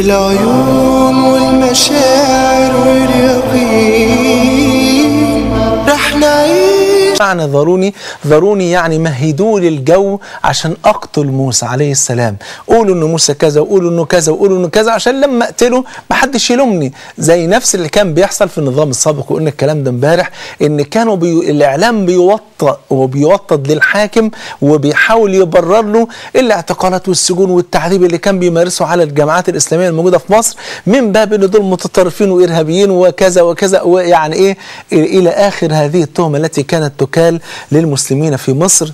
بالعيون والمشاعر واليقين رح نعيش معنى ذروني ذروني يعني مهدوا لي الجو عشان اقتل موسى عليه السلام قولوا انه موسى كذا وقولوا انه كذا وقولوا انه كذا عشان لما اقتله ما حدش يلومني زي نفس اللي كان بيحصل في النظام السابق وقلنا الكلام ده امبارح ان كانوا بي... الاعلام بيوطأ وبيوطد للحاكم وبيحاول يبرر له الاعتقالات والسجون والتعذيب اللي كان بيمارسه على الجماعات الاسلاميه الموجوده في مصر من باب ان دول متطرفين وارهابيين وكذا وكذا ويعني ايه الى اخر هذه التهمه التي كانت تكال للمسلمين في مصر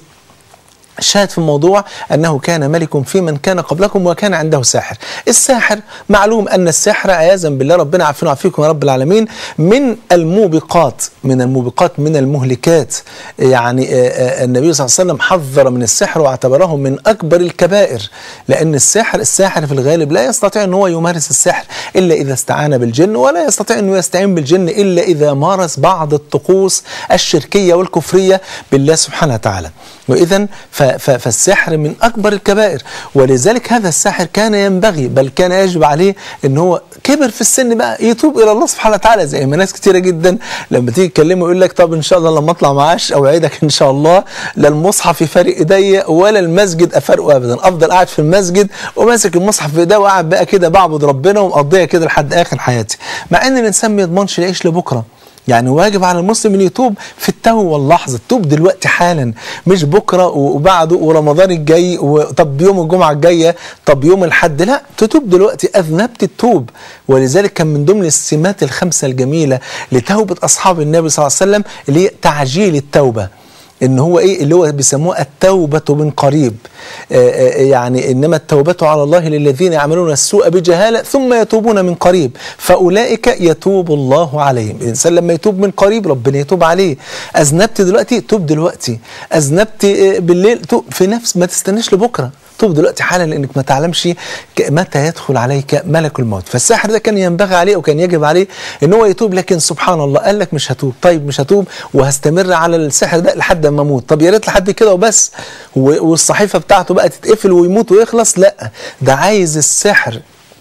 شاهد في الموضوع أنه كان ملك في من كان قبلكم وكان عنده ساحر الساحر معلوم أن السحر عياذا بالله ربنا عافينا وعافيكم يا رب العالمين من الموبقات من الموبقات من المهلكات يعني آه، آه، النبي صلى الله عليه وسلم حذر من السحر واعتبره من أكبر الكبائر لأن الساحر الساحر في الغالب لا يستطيع أن هو يمارس السحر إلا إذا استعان بالجن ولا يستطيع أنه يستعين بالجن إلا إذا مارس بعض الطقوس الشركية والكفرية بالله سبحانه وتعالى وإذا ف- ف- فالسحر من أكبر الكبائر ولذلك هذا الساحر كان ينبغي بل كان يجب عليه أن هو كبر في السن بقى يتوب إلى الله سبحانه وتعالى زي ما ناس كتيرة جدا لما تيجي تكلمه يقول لك طب إن شاء الله لما أطلع معاش أوعدك إن شاء الله لا المصحف يفارق إيديا ولا المسجد أفارقه أبدا أفضل قاعد في المسجد وماسك المصحف في إيديا وقاعد بقى كده بعبد ربنا ومقضيها كده لحد آخر حياتي مع إن الإنسان ما يضمنش يعيش لبكرة يعني واجب على المسلم ان يتوب في التو واللحظه توب دلوقتي حالا مش بكره وبعده ورمضان الجاي وطب يوم الجمعه الجايه طب يوم الحد لا تتوب دلوقتي اذنبت التوب ولذلك كان من ضمن السمات الخمسه الجميله لتوبه اصحاب النبي صلى الله عليه وسلم اللي هي تعجيل التوبه ان هو ايه اللي هو بيسموه التوبه من قريب آه، آه، يعني انما التوبه على الله للذين يعملون السوء بجهاله ثم يتوبون من قريب فاولئك يتوب الله عليهم الانسان لما يتوب من قريب ربنا يتوب عليه اذنبت دلوقتي توب دلوقتي اذنبت آه، بالليل توب في نفس ما تستناش لبكره توب دلوقتي حالا لانك ما تعلمش ك- متى يدخل عليك ملك الموت فالساحر ده كان ينبغي عليه وكان يجب عليه ان هو يتوب لكن سبحان الله قال لك مش هتوب طيب مش هتوب وهستمر على السحر ده لحد ما اموت طب يا ريت لحد كده وبس و- والصحيفه بتاعته بقى تتقفل ويموت ويخلص لا ده عايز السحر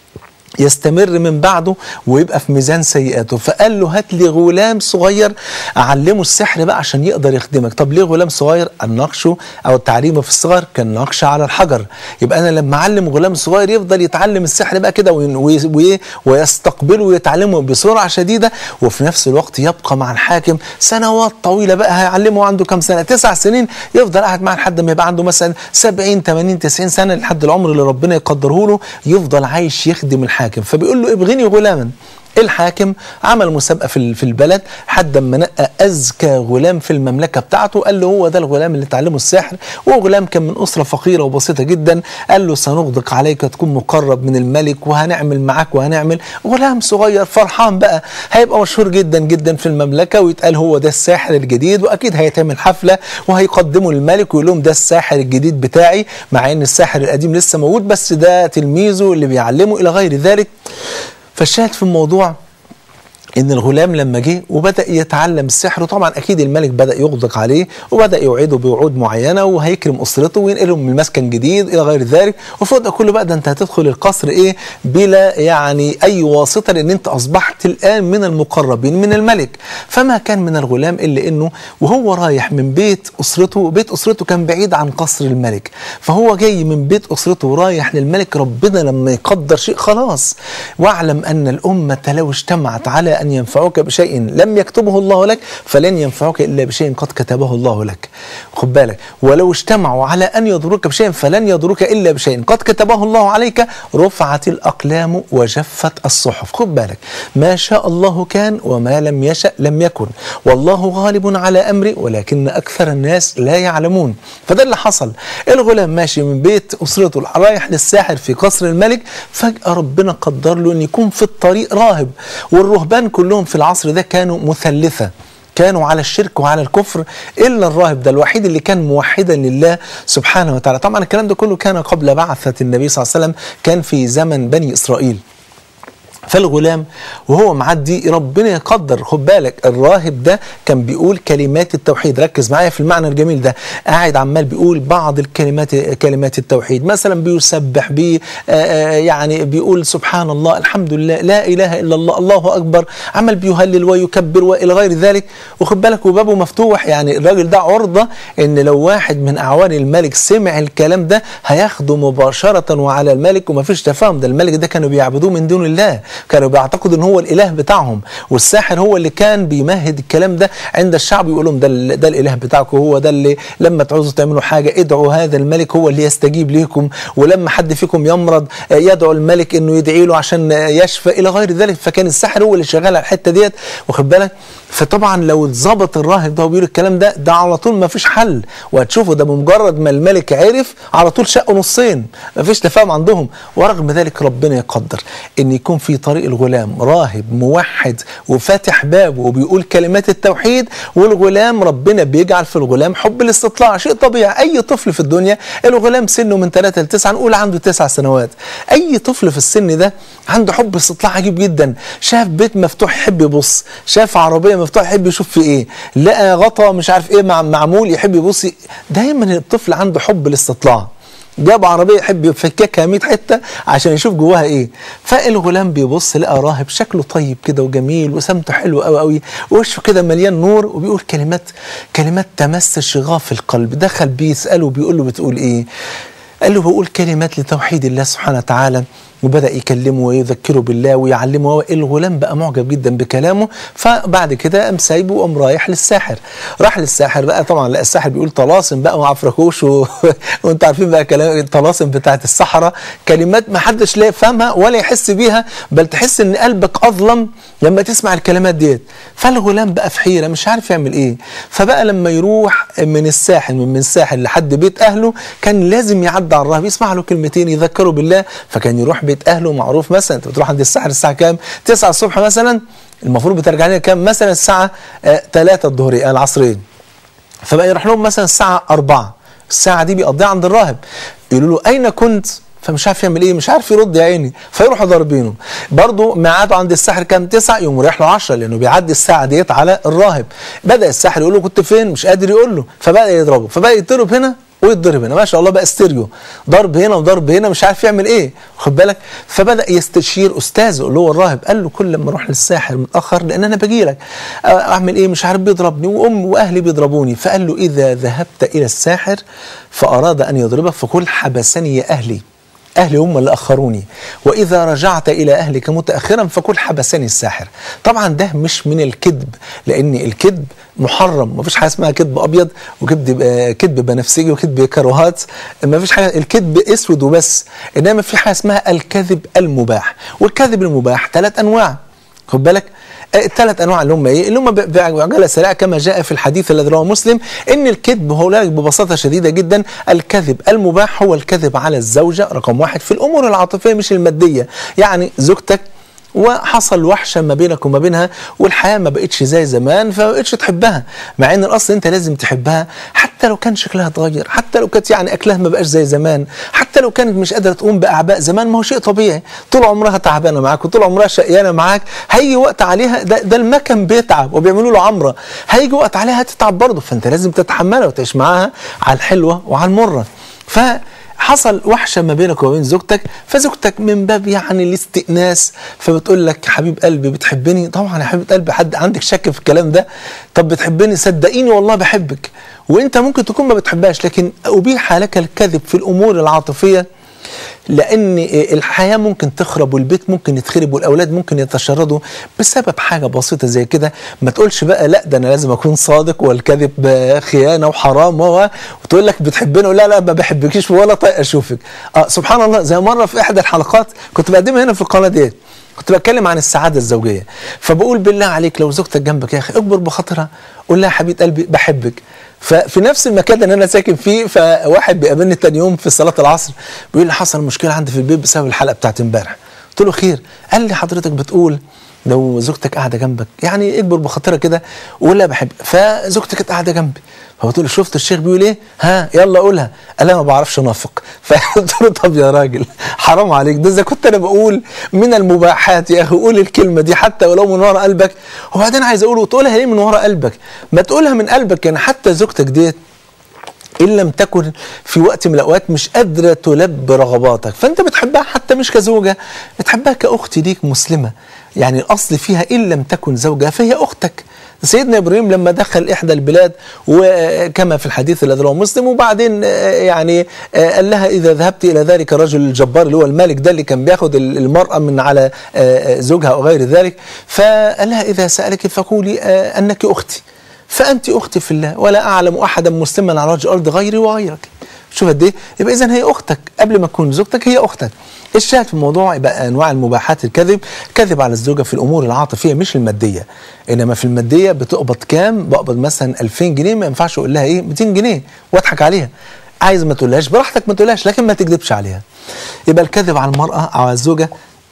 يستمر من بعده ويبقى في ميزان سيئاته فقال له هات لي غلام صغير اعلمه السحر بقى عشان يقدر يخدمك طب ليه غلام صغير النقش او التعليم في الصغر كالنقش على الحجر يبقى انا لما اعلم غلام صغير يفضل يتعلم السحر بقى كده وين- وي- وي- ويستقبله ويتعلمه بسرعه شديده وفي نفس الوقت يبقى مع الحاكم سنوات طويله بقى هيعلمه عنده كام سنه تسع سنين يفضل قاعد معاه لحد ما يبقى عنده مثلا 70 80 90 سنه لحد العمر اللي ربنا يقدره له يفضل عايش يخدم الحاكم فبيقول له ابغني غلاما الحاكم عمل مسابقه في ال- في البلد حد ما نقى اذكى غلام في المملكه بتاعته قال له هو ده الغلام اللي تعلمه السحر وغلام كان من اسره فقيره وبسيطه جدا قال له سنغدق عليك تكون مقرب من الملك وهنعمل معاك وهنعمل غلام صغير فرحان بقى هيبقى مشهور جدا جدا في المملكه ويتقال هو ده الساحر الجديد واكيد هيتعمل حفله وهيقدموا للملك ويقول لهم ده الساحر الجديد بتاعي مع ان الساحر القديم لسه موجود بس ده تلميذه اللي بيعلمه الى غير ذلك فالشاهد في الموضوع ان الغلام لما جه وبدا يتعلم السحر وطبعا اكيد الملك بدا يغدق عليه وبدا يوعده بوعود معينه وهيكرم اسرته وينقلهم من مسكن جديد الى غير ذلك وفوق ده كله بقى ده انت هتدخل القصر ايه بلا يعني اي واسطه لان انت اصبحت الان من المقربين من الملك فما كان من الغلام الا انه وهو رايح من بيت اسرته بيت اسرته كان بعيد عن قصر الملك فهو جاي من بيت اسرته ورايح للملك ربنا لما يقدر شيء خلاص واعلم ان الامه لو اجتمعت على ان ينفعوك بشيء لم يكتبه الله لك فلن ينفعوك الا بشيء قد كتبه الله لك خد بالك ولو اجتمعوا على ان يضروك بشيء فلن يضروك الا بشيء قد كتبه الله عليك رفعت الاقلام وجفت الصحف خد بالك ما شاء الله كان وما لم يشأ لم يكن والله غالب على امره ولكن اكثر الناس لا يعلمون فده اللي حصل الغلام ماشي من بيت اسرته رايح للساحر في قصر الملك فجاه ربنا قدر له ان يكون في الطريق راهب والرهبان كلهم في العصر ده كانوا مثلثه كانوا على الشرك وعلى الكفر الا الراهب ده الوحيد اللي كان موحدا لله سبحانه وتعالى طبعا الكلام ده كله كان قبل بعثه النبي صلى الله عليه وسلم كان في زمن بني اسرائيل فالغلام وهو معدي ربنا يقدر خد بالك الراهب ده كان بيقول كلمات التوحيد ركز معايا في المعنى الجميل ده قاعد عمال بيقول بعض الكلمات كلمات التوحيد مثلا بيسبح بي آه، آه، يعني بيقول سبحان الله الحمد لله لا اله الا الله الله اكبر عمال بيهلل ويكبر والى غير ذلك وخد بالك وبابه مفتوح يعني الراجل ده عرضه ان لو واحد من اعوان الملك سمع الكلام ده هياخده مباشره وعلى الملك ومفيش تفاهم ده الملك ده كانوا بيعبدوه من دون الله كانوا بيعتقدوا ان هو الاله بتاعهم والساحر هو اللي كان بيمهد الكلام ده عند الشعب يقول لهم ده ال- ده الاله بتاعكم هو ده اللي لما تعوزوا تعملوا حاجه ادعوا هذا الملك هو اللي يستجيب ليكم ولما حد فيكم يمرض آه، يدعو الملك انه يدعي له عشان آه، يشفى الى غير ذلك فكان الساحر هو اللي شغال على الحته ديت واخد بالك فطبعا لو اتظبط الراهب ده وبيقول الكلام ده ده على طول ما فيش حل وهتشوفوا ده بمجرد ما الملك عرف على طول شقوا نصين ما فيش تفاهم عندهم ورغم ذلك ربنا يقدر ان يكون في طريق الغلام راهب موحد وفاتح بابه وبيقول كلمات التوحيد والغلام ربنا بيجعل في الغلام حب الاستطلاع شيء طبيعي اي طفل في الدنيا الغلام سنه من 3 ل 9 نقول عنده 9 سنوات اي طفل في السن ده عنده حب استطلاع عجيب جدا شاف بيت مفتوح يحب يبص شاف عربيه مفتوحه يحب يشوف في ايه لقى غطا مش عارف ايه مع- معمول يحب يبص دايما الطفل عنده حب الاستطلاع جاب عربيه يحب يفككها 100 حته عشان يشوف جواها ايه فالغلام بيبص لقى راهب شكله طيب كده وجميل وسمته حلو قوي قوي ووشه كده مليان نور وبيقول كلمات كلمات تمس شغاف القلب دخل بيساله بيقول له بتقول ايه قال له بقول كلمات لتوحيد الله سبحانه وتعالى وبدأ يكلمه ويذكره بالله ويعلمه الغلام بقى معجب جدا بكلامه فبعد كده قام سايبه وقام رايح للساحر راح للساحر بقى طبعا لقى الساحر بيقول طلاسم بقى وعفركوش و... وانت عارفين بقى كلام الطلاسم بتاعت الصحراء كلمات ما حدش لا يفهمها ولا يحس بيها بل تحس ان قلبك اظلم لما تسمع الكلمات ديت فالغلام بقى في حيره مش عارف يعمل ايه فبقى لما يروح من الساحل من من الساحل لحد بيت اهله كان لازم يعدي على الراهب يسمع له كلمتين يذكره بالله فكان يروح بيت اهله معروف مثلا انت بتروح عند الساحر الساعه كام 9 الصبح مثلا المفروض بترجع لنا كام مثلا الساعه 3 الظهر العصريه فبقى يروح لهم مثلا الساعه 4 الساعه دي بيقضيها عند الراهب يقولوا له اين كنت فمش عارف يعمل ايه مش عارف يرد يا عيني فيروحوا ضاربينه برضه ميعاده عند الساحر كام 9 يقوم رايح له 10 لانه بيعدي الساعه ديت على الراهب بدا الساحر يقول له كنت فين مش قادر يقول له فبدا يضربه فبدا يضرب هنا ويتضرب هنا ما شاء الله بقى استيريو ضرب هنا وضرب هنا مش عارف يعمل ايه خد بالك فبدا يستشير استاذه اللي هو الراهب قال له كل لما اروح للساحر متاخر لان انا باجي لك اعمل ايه مش عارف بيضربني وامي واهلي بيضربوني فقال له اذا ذهبت الى الساحر فاراد ان يضربك فقل حبسني يا اهلي أهلي هم اللي أخروني وإذا رجعت إلى أهلك متأخرا فكل حبسني الساحر طبعا ده مش من الكذب لأن الكذب محرم ما فيش حاجة اسمها كذب أبيض وكذب كذب بنفسجي وكذب كروهات ما فيش حاجة الكذب أسود وبس إنما في حاجة اسمها الكذب المباح والكذب المباح ثلاث أنواع خد بالك الثلاث انواع اللي هم ايه؟ اللي هم بعجاله سريعه كما جاء في الحديث الذي رواه مسلم ان الكذب هو ببساطه شديده جدا الكذب المباح هو الكذب على الزوجه رقم واحد في الامور العاطفيه مش الماديه، يعني زوجتك وحصل وحشه ما بينك وما بينها والحياه ما بقتش زي زمان فما بقتش تحبها مع ان الاصل انت لازم تحبها حتى لو كان شكلها اتغير حتى لو كانت يعني اكلها ما بقاش زي زمان حتى لو كانت مش قادره تقوم باعباء زمان ما هو شيء طبيعي طول عمرها تعبانه معاك وطول عمرها شقيانه معاك هيجي وقت عليها ده, ده المكن بيتعب وبيعملوا له عمره هيجي وقت عليها تتعب برضه فانت لازم تتحملها وتعيش معاها على الحلوه وعلى المره ف حصل وحشه ما بينك وبين زوجتك فزوجتك من باب يعني الاستئناس فبتقول لك حبيب قلبي بتحبني طبعا يا حبيب قلبي حد عندك شك في الكلام ده طب بتحبني صدقيني والله بحبك وانت ممكن تكون ما بتحبهاش لكن ابيح لك الكذب في الامور العاطفيه لان الحياه ممكن تخرب والبيت ممكن يتخرب والاولاد ممكن يتشردوا بسبب حاجه بسيطه زي كده ما تقولش بقى لا ده انا لازم اكون صادق والكذب خيانه وحرام وتقول لك بتحبني لا لا ما بحبكيش ولا طايق اشوفك اه سبحان الله زي مره في احدى الحلقات كنت بقدمها هنا في القناه ديت كنت بتكلم عن السعاده الزوجيه فبقول بالله عليك لو زوجتك جنبك يا اخي اكبر بخاطرها قول لها حبيب قلبي بحبك ففي نفس المكان اللي انا ساكن فيه فواحد بيقابلني تاني يوم في صلاه العصر بيقول لي حصل مشكله عندي في البيت بسبب الحلقه بتاعت امبارح قلت له خير قال لي حضرتك بتقول لو زوجتك قاعده جنبك يعني اكبر بخاطرها كده وقول لها بحب فزوجتك كانت قاعده جنبي فبتقول له شفت الشيخ بيقول ايه ها يلا قولها قال لها ما بعرفش انافق فقلت له طب يا راجل حرام عليك ده اذا كنت انا بقول من المباحات يا اخي قول الكلمه دي حتى ولو من ورا قلبك وبعدين عايز اقول وتقولها ليه من ورا قلبك ما تقولها من قلبك يعني حتى زوجتك ديت إن لم تكن في وقت من الأوقات مش قادرة تلبي رغباتك فأنت بتحبها حتى مش كزوجة بتحبها كأخت ليك مسلمة يعني الأصل فيها إن لم تكن زوجة فهي أختك سيدنا إبراهيم لما دخل إحدى البلاد وكما في الحديث الذي رواه مسلم وبعدين آه، يعني آه، قال لها إذا ذهبت إلى ذلك الرجل الجبار اللي هو الملك ده اللي كان بياخد المرأة من على آه، آه، زوجها أو غير ذلك فقال لها إذا سألك فقولي آه، أنك أختي فأنت أختي في الله ولا أعلم أحدا مسلما على وجه الأرض غيري وغيرك شوف قد إيه يبقى إذا هي أختك قبل ما تكون زوجتك هي أختك الشاهد في الموضوع يبقى أنواع المباحات الكذب كذب على الزوجة في الأمور العاطفية مش المادية إنما في المادية بتقبض كام بقبض مثلا 2000 جنيه ما ينفعش أقول لها إيه 200 جنيه وأضحك عليها عايز ما تقولهاش براحتك ما تقولهاش لكن ما تكذبش عليها يبقى الكذب على المرأة أو على الزوجة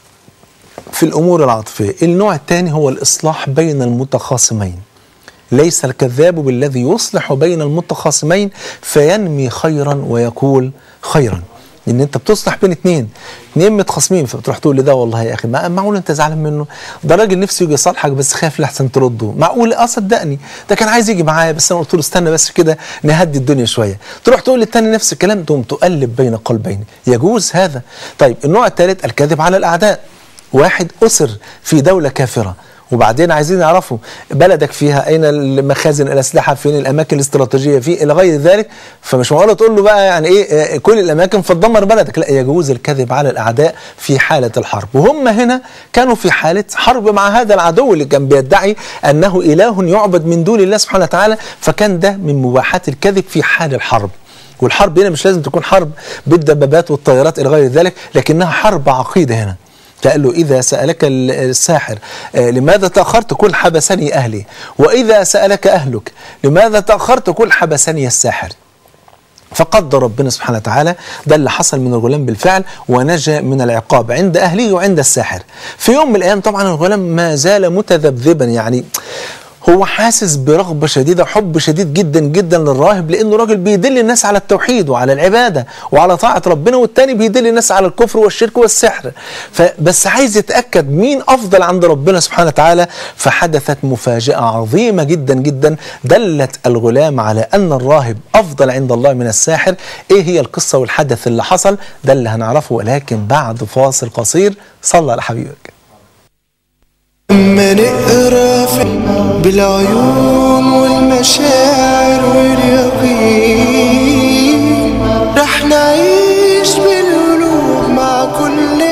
في الأمور العاطفية النوع الثاني هو الإصلاح بين المتخاصمين ليس الكذاب بالذي يصلح بين المتخاصمين فينمي خيرا ويقول خيرا ان انت بتصلح بين اتنين اتنين متخاصمين فبتروح تقول لده والله يا اخي ما معقول انت زعلان منه ده راجل نفسه يجي يصالحك بس خايف لحسن ترده معقول اه صدقني ده كان عايز يجي معايا بس انا قلت له استنى بس كده نهدي الدنيا شويه تروح تقول للتاني نفس الكلام تقوم تقلب بين قلبين يجوز هذا طيب النوع الثالث الكذب على الاعداء واحد اسر في دوله كافره وبعدين عايزين يعرفوا بلدك فيها اين المخازن الاسلحه فين الاماكن الاستراتيجيه في الى غير ذلك فمش معقوله تقول له بقى يعني ايه آه، كل الاماكن فتدمر بلدك لا يجوز الكذب على الاعداء في حاله الحرب وهم هنا كانوا في حاله حرب مع هذا العدو اللي كان بيدعي انه اله يعبد من دون الله سبحانه وتعالى فكان ده من مباحات الكذب في حال الحرب والحرب هنا مش لازم تكون حرب بالدبابات والطيارات الى غير ذلك لكنها حرب عقيده هنا فقال له إذا سألك ال- الساحر آه، لماذا تأخرت قل حبسني أهلي وإذا سألك أهلك لماذا تأخرت قل حبسني الساحر فقدر ربنا سبحانه وتعالى ده اللي حصل من الغلام بالفعل ونجا من العقاب عند أهله وعند الساحر في يوم من الأيام طبعا الغلام ما زال متذبذبا يعني هو حاسس برغبة شديدة حب شديد جدا جدا للراهب لأنه راجل بيدل الناس على التوحيد وعلى العبادة وعلى طاعة ربنا والتاني بيدل الناس على الكفر والشرك والسحر فبس عايز يتأكد مين أفضل عند ربنا سبحانه وتعالى فحدثت مفاجأة عظيمة جدا جدا دلت الغلام على أن الراهب أفضل عند الله من الساحر إيه هي القصة والحدث اللي حصل ده اللي هنعرفه ولكن بعد فاصل قصير صلى على حبيبك اما نقرا في بالعيون والمشاعر واليقين رح نعيش بالقلوب مع كل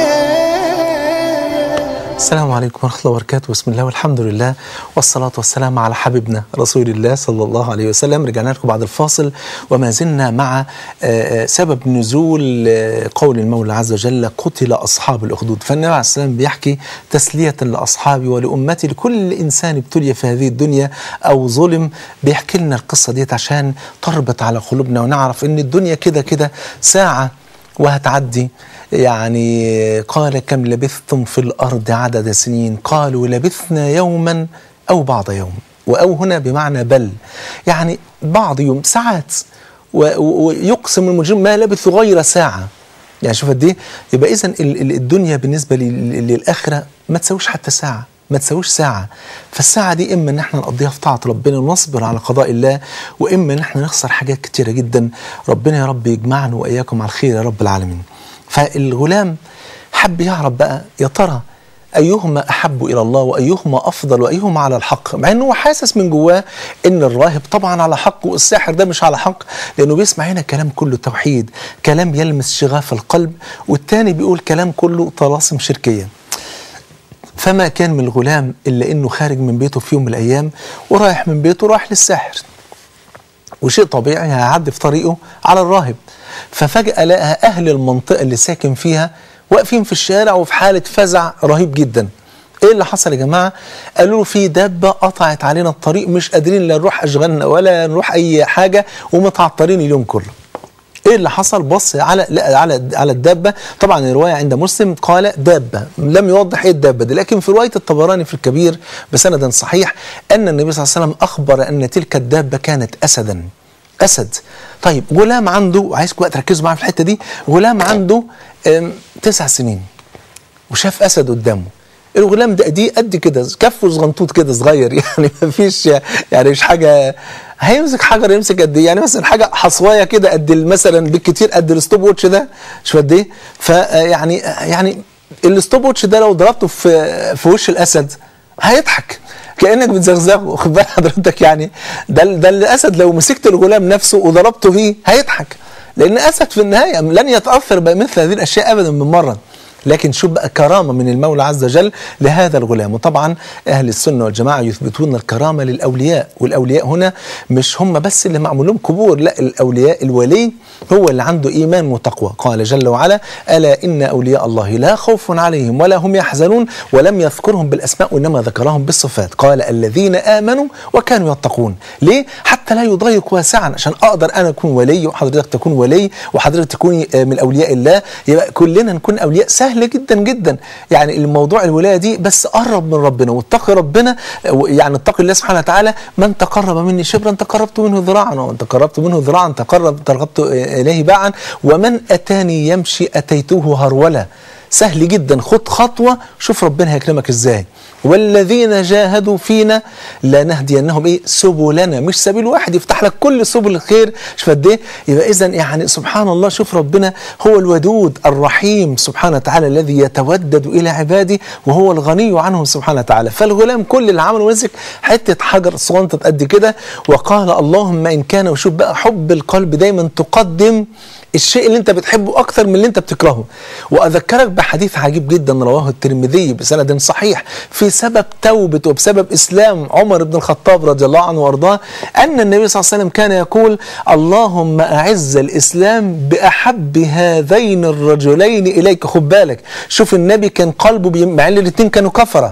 آية السلام عليكم ورحمة الله وبركاته بسم الله والحمد لله والصلاة والسلام على حبيبنا رسول الله صلى الله عليه وسلم رجعنا لكم بعد الفاصل وما زلنا مع آه، آه، سبب نزول آه، قول المولى عز وجل قتل أصحاب الأخدود فالنبي عليه السلام بيحكي تسلية لأصحابي ولأمتي لكل إنسان ابتلي في هذه الدنيا أو ظلم بيحكي لنا القصة ديت عشان تربط على قلوبنا ونعرف إن الدنيا كده كده ساعة وهتعدي يعني قال كم لبثتم في الأرض عدد سنين قالوا لبثنا يوما أو بعض يوم وأو هنا بمعنى بل يعني بعض يوم ساعات و- و- ويقسم المجرم ما لبثوا غير ساعة يعني شوف قد ايه يبقى اذا ال- ال- الدنيا بالنسبه لل- للاخره ما تساويش حتى ساعه ما تساويش ساعة فالساعة دي إما إن احنا نقضيها في طاعة ربنا ونصبر على قضاء الله وإما إن احنا نخسر حاجات كتيرة جدا ربنا يا رب يجمعنا وإياكم على الخير يا رب العالمين فالغلام حب يعرف بقى يا ترى أيهما أحب إلى الله وأيهما أفضل وأيهما على الحق مع أنه هو حاسس من جواه أن الراهب طبعا على حق والساحر ده مش على حق لأنه بيسمع هنا كلام كله توحيد كلام يلمس شغاف القلب والتاني بيقول كلام كله طلاسم شركية فما كان من الغلام إلا أنه خارج من بيته في يوم من الأيام ورايح من بيته رايح للساحر وشيء طبيعي هيعدي في طريقه على الراهب ففجأة لقى أهل المنطقة اللي ساكن فيها واقفين في الشارع وفي حالة فزع رهيب جدا ايه اللي حصل يا جماعة قالوا له في دابة قطعت علينا الطريق مش قادرين لا نروح أشغالنا ولا نروح أي حاجة ومتعطلين اليوم كله ايه اللي حصل بص على لا على على الدابه طبعا الروايه عند مسلم قال دابه لم يوضح ايه الدابه دي لكن في روايه الطبراني في الكبير بسند صحيح ان النبي صلى الله عليه وسلم اخبر ان تلك الدابه كانت اسدا اسد طيب غلام عنده عايزكم بقى تركزوا معايا في الحته دي غلام عنده آم، تسع سنين وشاف اسد قدامه الغلام ده دي قد كده كفه صغنطوط كده صغير يعني ما فيش يعني مش حاجه هيمسك حجر يمسك قد ايه يعني مثلا حاجه حصوايه كده قد ال- مثلا بالكتير قد الستوب ووتش ده مش قد ايه فيعني يعني الستوب ووتش ده لو ضربته في في وش الاسد هيضحك كانك بتزغزغه واخد بال حضرتك يعني ده ال- ده الاسد لو مسكت الغلام نفسه وضربته فيه هيضحك لان اسد في النهايه لن يتاثر بمثل هذه الاشياء ابدا من مره لكن شوف بقى كرامة من المولى عز وجل لهذا الغلام وطبعا أهل السنة والجماعة يثبتون الكرامة للأولياء والأولياء هنا مش هم بس اللي معمول لهم قبور لا الأولياء الولي هو اللي عنده إيمان وتقوى قال جل وعلا ألا إن أولياء الله لا خوف عليهم ولا هم يحزنون ولم يذكرهم بالأسماء وإنما ذكرهم بالصفات قال الذين آمنوا وكانوا يتقون ليه؟ حتى لا يضيق واسعا عشان أقدر أنا أكون ولي وحضرتك تكون ولي وحضرتك تكوني آه، من أولياء الله يبقى كلنا نكون أولياء سهل جدا جدا يعني الموضوع الولاية دي بس قرب من ربنا واتقي ربنا آه، يعني اتقي الله سبحانه وتعالى من تقرب مني شبرا تقربت منه ذراعا ومن تقربت منه ذراعا تقرب ترغبت آه، إليه باعا ومن أتاني يمشي أتيته هرولا سهل جدا خد خطوة شوف ربنا هيكرمك ازاي والذين جاهدوا فينا لنهدينهم ايه سبلنا مش سبيل واحد يفتح لك كل سبل الخير شوف قد ايه يبقى اذا يعني سبحان الله شوف ربنا هو الودود الرحيم سبحانه وتعالى الذي يتودد الى عباده وهو الغني عنهم سبحانه وتعالى فالغلام كل اللي عمله مسك حته حجر صغنطه قد كده وقال اللهم ان كان وشوف بقى حب القلب دايما تقدم الشيء اللي انت بتحبه اكثر من اللي انت بتكرهه واذكرك بحديث عجيب جدا رواه الترمذي بسند صحيح في سبب توبه وبسبب اسلام عمر بن الخطاب رضي الله عنه وارضاه ان النبي صلى الله عليه وسلم كان يقول اللهم اعز الاسلام باحب هذين الرجلين اليك خد بالك شوف النبي كان قلبه بي... مع ان الاثنين كانوا كفره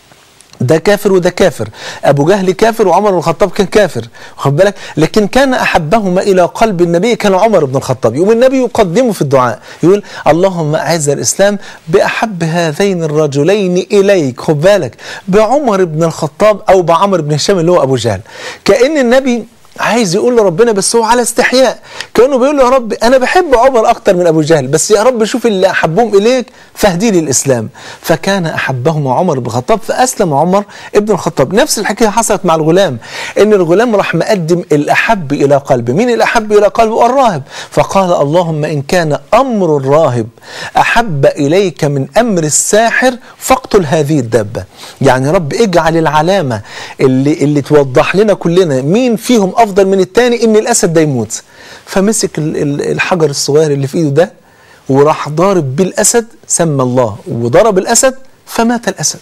ده كافر وده كافر ابو جهل كافر وعمر بن الخطاب كان كافر واخد بالك لكن كان احبهما الى قلب النبي كان عمر بن الخطاب يقوم النبي يقدمه في الدعاء يقول اللهم اعز الاسلام باحب هذين الرجلين اليك خد بالك بعمر بن الخطاب او بعمر بن هشام اللي هو ابو جهل كان النبي عايز يقول لربنا بس هو على استحياء كانه بيقول له يا رب انا بحب عمر اكتر من ابو جهل بس يا رب شوف اللي احبهم اليك فاهدي لي الاسلام فكان احبهم عمر بن الخطاب فاسلم عمر ابن الخطاب نفس الحكايه حصلت مع الغلام ان الغلام راح مقدم الاحب الى قلبه مين الاحب الى قلبه الراهب فقال اللهم ان كان امر الراهب احب اليك من امر الساحر فاقتل هذه الدابه يعني يا رب اجعل العلامه اللي اللي توضح لنا كلنا مين فيهم افضل من الثاني ان الاسد ده يموت فمسك ال- ال- الحجر الصغير اللي في ايده ده وراح ضارب بالاسد سمى الله وضرب الاسد فمات الاسد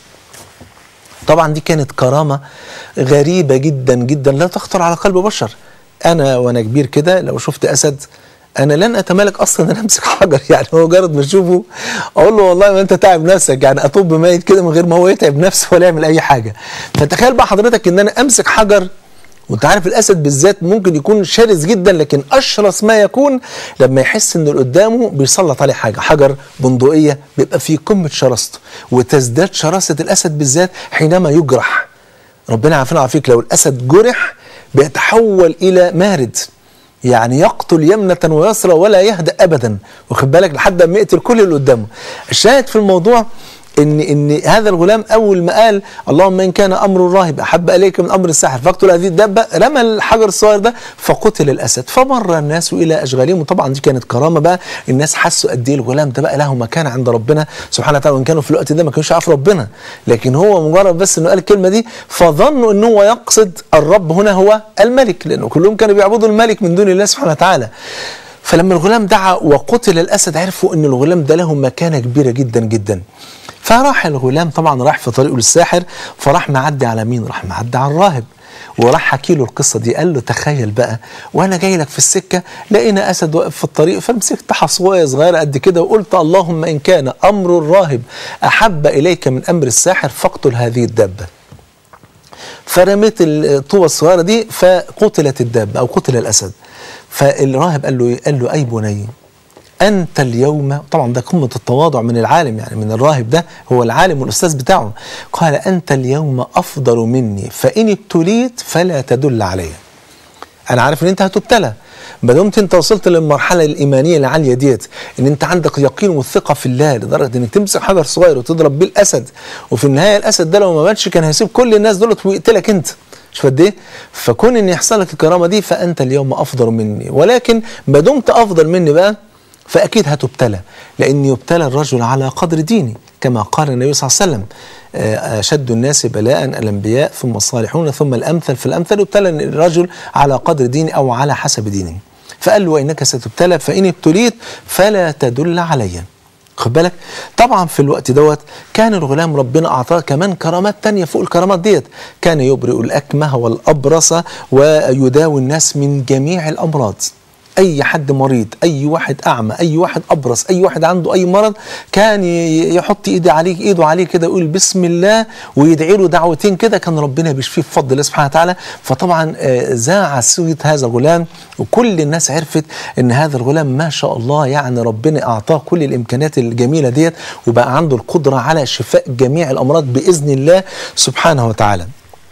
طبعا دي كانت كرامة غريبة جدا جدا لا تخطر على قلب بشر أنا وأنا كبير كده لو شفت أسد أنا لن أتمالك أصلا أن أمسك حجر يعني هو مجرد ما أشوفه أقول له والله ما أنت تعب نفسك يعني أطب ميت كده من غير ما هو يتعب نفسه ولا يعمل أي حاجة فتخيل بقى حضرتك إن أنا أمسك حجر وانت عارف الاسد بالذات ممكن يكون شرس جدا لكن اشرس ما يكون لما يحس ان اللي قدامه بيسلط عليه حاجه حجر بندقيه بيبقى في قمه شراسته وتزداد شراسه الاسد بالذات حينما يجرح ربنا عافينا وعافيك لو الاسد جرح بيتحول الى مارد يعني يقتل يمنة ويسرى ولا يهدأ أبدا واخد بالك لحد ما يقتل كل اللي قدامه الشاهد في الموضوع ان ان هذا الغلام اول ما قال اللهم ان كان امر الراهب احب اليك من امر الساحر فاقتل هذه الدابه رمى الحجر الصغير ده فقتل الاسد فمر الناس الى اشغالهم وطبعا دي كانت كرامه بقى الناس حسوا قد ايه الغلام ده بقى له مكان عند ربنا سبحانه وتعالى وان كانوا في الوقت ده ما كانوش عارف ربنا لكن هو مجرد بس انه قال الكلمه دي فظنوا ان هو يقصد الرب هنا هو الملك لانه كلهم كانوا بيعبدوا الملك من دون الله سبحانه وتعالى فلما الغلام دعا وقتل الاسد عرفوا ان الغلام ده له مكانه كبيره جدا جدا فراح الغلام طبعا راح في طريقه للساحر فراح معدي على مين راح معدي على الراهب وراح حكي له القصه دي قال له تخيل بقى وانا جاي لك في السكه لقينا اسد واقف في الطريق فمسكت حصوايه صغيره قد كده وقلت اللهم ان كان امر الراهب احب اليك من امر الساحر فاقتل هذه الدابه فرميت الطوبة الصغيرة دي فقتلت الدابة أو قتل الأسد فالراهب قال له ايه قال له اي بني انت اليوم طبعا ده قمه التواضع من العالم يعني من الراهب ده هو العالم والاستاذ بتاعه قال انت اليوم افضل مني فان ابتليت فلا تدل علي انا عارف ان انت هتبتلى ما دمت انت وصلت للمرحله الايمانيه العاليه ديت ان انت عندك يقين والثقه في الله لدرجه انك تمسك حجر صغير وتضرب بيه الاسد وفي النهايه الاسد ده لو ما ماتش كان هيسيب كل الناس دولت ويقتلك انت شوف قد ايه فكون ان يحصل لك الكرامه دي فانت اليوم افضل مني ولكن ما دمت افضل مني بقى فاكيد هتبتلى لان يبتلى الرجل على قدر دينه كما قال النبي صلى الله عليه وسلم آه، اشد الناس بلاء الانبياء ثم الصالحون ثم الامثل فالامثل يبتلى الرجل على قدر دينه او على حسب دينه فقال له وانك ستبتلى فان ابتليت فلا تدل علي خد بالك طبعا في الوقت دوت كان الغلام ربنا اعطاه كمان كرامات تانية فوق الكرامات ديت كان يبرئ الاكمه والابرص ويداوي الناس من جميع الامراض اي حد مريض اي واحد اعمى اي واحد ابرص اي واحد عنده اي مرض كان ي- يحط ايده عليه ايده عليه كده يقول بسم الله ويدعي له دعوتين كده كان ربنا بيشفيه بفضل الله سبحانه وتعالى فطبعا آه، ذاع صوت هذا الغلام وكل الناس عرفت ان هذا الغلام ما شاء الله يعني ربنا اعطاه كل الامكانيات الجميله ديت وبقى عنده القدره على شفاء جميع الامراض باذن الله سبحانه وتعالى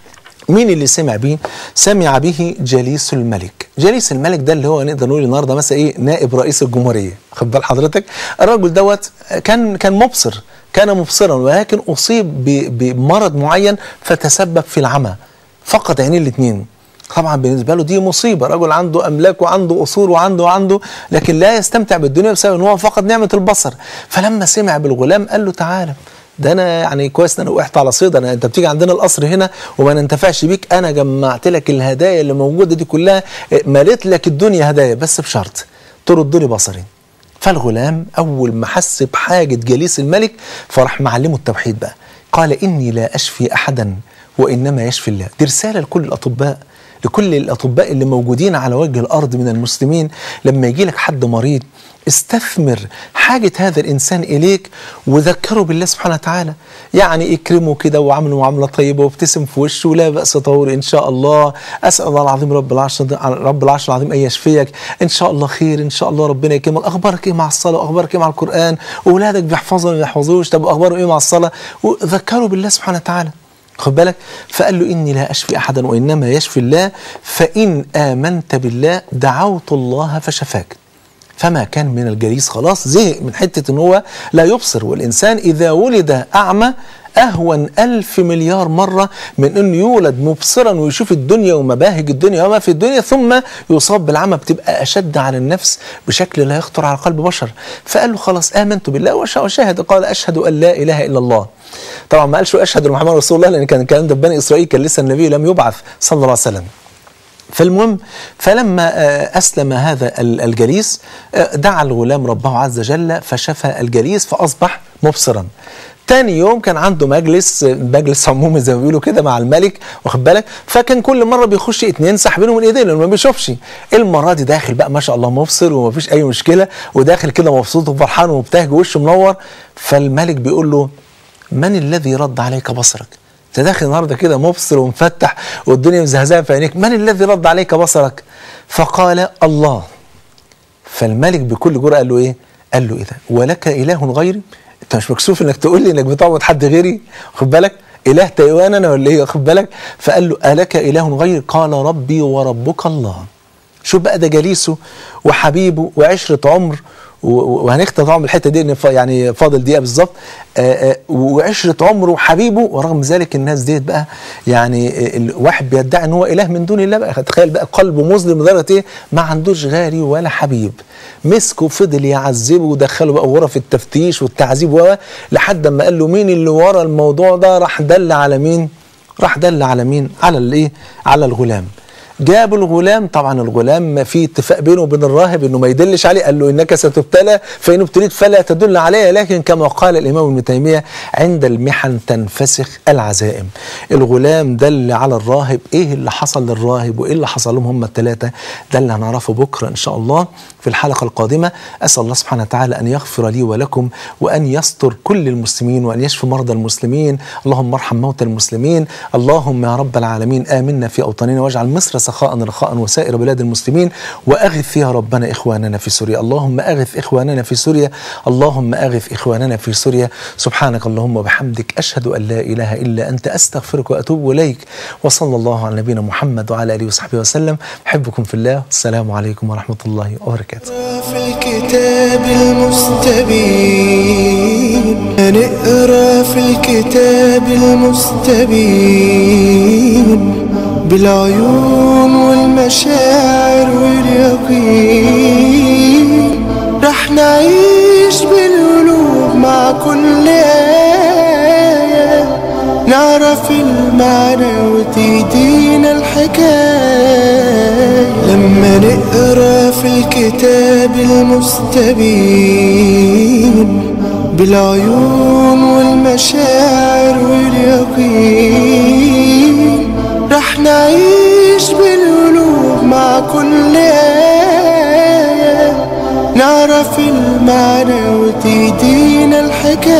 مين اللي سمع بيه؟ سمع به جليس الملك، جليس الملك ده اللي هو نقدر نقول النهارده مثلا ايه نائب رئيس الجمهوريه، خد بال حضرتك؟ الراجل دوت كان كان مبصر، كان مبصرا ولكن اصيب ب- بمرض معين فتسبب في العمى، فقد عينيه الاثنين. طبعا بالنسبه له دي مصيبه، رجل عنده املاك وعنده قصور وعنده وعنده لكن لا يستمتع بالدنيا بسبب ان هو فقد نعمه البصر، فلما سمع بالغلام قال له تعالى ده انا يعني كويس ان انا وقعت على صيد انا انت بتيجي عندنا القصر هنا وما ننتفعش بيك انا جمعت لك الهدايا اللي موجوده دي كلها إيه، مليت لك الدنيا هدايا بس بشرط ترد لي بصري فالغلام اول ما حس بحاجه جليس الملك فراح معلمه التوحيد بقى قال اني لا اشفي احدا وانما يشفي الله دي رساله لكل الاطباء لكل الاطباء اللي موجودين على وجه الارض من المسلمين لما يجي لك حد مريض استثمر حاجة هذا الإنسان إليك وذكره بالله سبحانه وتعالى يعني اكرمه كده وعامله معاملة طيبة وابتسم في وشه ولا بأس طهور إن شاء الله أسأل الله العظيم رب العرش رب العرش العظيم أن يشفيك إن شاء الله خير إن شاء الله ربنا يكرمك أخبارك إيه مع الصلاة وأخبارك إيه مع القرآن وأولادك بيحفظوا ولا ما بيحفظوش طب أخباره إيه مع الصلاة وذكره بالله سبحانه وتعالى خد بالك فقال له إني لا أشفي أحدا وإنما يشفي الله فإن آمنت بالله دعوت الله فشفاك فما كان من الجليس خلاص زهق من حتة ان هو لا يبصر والإنسان إذا ولد أعمى أهون ألف مليار مرة من أنه يولد مبصرا ويشوف الدنيا ومباهج الدنيا وما في الدنيا ثم يصاب بالعمى بتبقى أشد على النفس بشكل لا يخطر على قلب بشر فقال له خلاص آمنت بالله وش- وشاهد قال أشهد أن لا إله إلا الله طبعا ما قالش أشهد أن محمد رسول الله لأن كان الكلام ده في بني إسرائيل كان لسه النبي لم يبعث صلى الله عليه وسلم فالمهم فلما آه، أسلم هذا ال- الجليس آه، دعا الغلام ربه عز وجل فشفى الجليس فأصبح مبصرا تاني يوم كان عنده مجلس آه، مجلس عمومي زي ما بيقولوا كده مع الملك واخد بالك فكان كل مره بيخش اتنين ساحبينه من ايديه لانه ما بيشوفش المره دي داخل بقى ما شاء الله مبصر ومفيش اي مشكله وداخل كده مبسوط وفرحان ومبتهج ووشه منور فالملك بيقول له من الذي رد عليك بصرك انت داخل النهارده كده مبصر ومفتح والدنيا مزهزاه في عينيك من الذي رد عليك بصرك فقال الله فالملك بكل جرأة قال له ايه قال له ايه ده ولك اله غيري انت مش مكسوف انك تقول لي انك بتعبد حد غيري خد بالك اله تايوان انا ولا ايه خد بالك فقال له الك اله غيري قال ربي وربك الله شوف بقى ده جليسه وحبيبه وعشرة عمر و- و- وهنختم طبعا بالحته دي ان ف- يعني فاضل دقيقه بالظبط آه، آه، وعشره عمره وحبيبه ورغم ذلك الناس ديت بقى يعني آه، الواحد بيدعي ان هو اله من دون الله بقى تخيل بقى قلبه مظلم لدرجه ايه ما عندوش غالي ولا حبيب مسكه فضل يعذبه ودخله بقى غرف التفتيش والتعذيب و لحد ما قال له مين اللي ورا الموضوع ده راح دل على مين راح دل على مين على الايه على الغلام جابوا الغلام طبعا الغلام في اتفاق بينه وبين الراهب انه ما يدلش عليه قال له انك ستبتلى فان ابتليت فلا تدل عليه لكن كما قال الامام ابن تيميه عند المحن تنفسخ العزائم الغلام دل على الراهب ايه اللي حصل للراهب وايه اللي حصل لهم هم الثلاثه ده اللي هنعرفه بكره ان شاء الله في الحلقه القادمه اسال الله سبحانه وتعالى ان يغفر لي ولكم وان يستر كل المسلمين وان يشفي مرضى المسلمين اللهم ارحم موتى المسلمين اللهم يا رب العالمين امنا في اوطاننا واجعل مصر سخاء رخاء وسائر بلاد المسلمين واغث فيها ربنا اخواننا في سوريا اللهم اغث اخواننا في سوريا اللهم اغث اخواننا في سوريا سبحانك اللهم وبحمدك اشهد ان لا اله الا انت استغفرك واتوب اليك وصلى الله على نبينا محمد وعلى اله وصحبه وسلم احبكم في الله السلام عليكم ورحمه الله وبركاته في الكتاب المستبين نقرا في الكتاب المستبين بالعيون والمشاعر واليقين رح نعيش بالقلوب مع كل آية نعرف المعنى وتهدينا الحكاية لما نقرا في الكتاب المستبين بالعيون والمشاعر واليقين رح نعيش بالقلوب مع كل آية نعرف المعنى وتهدينا الحكاية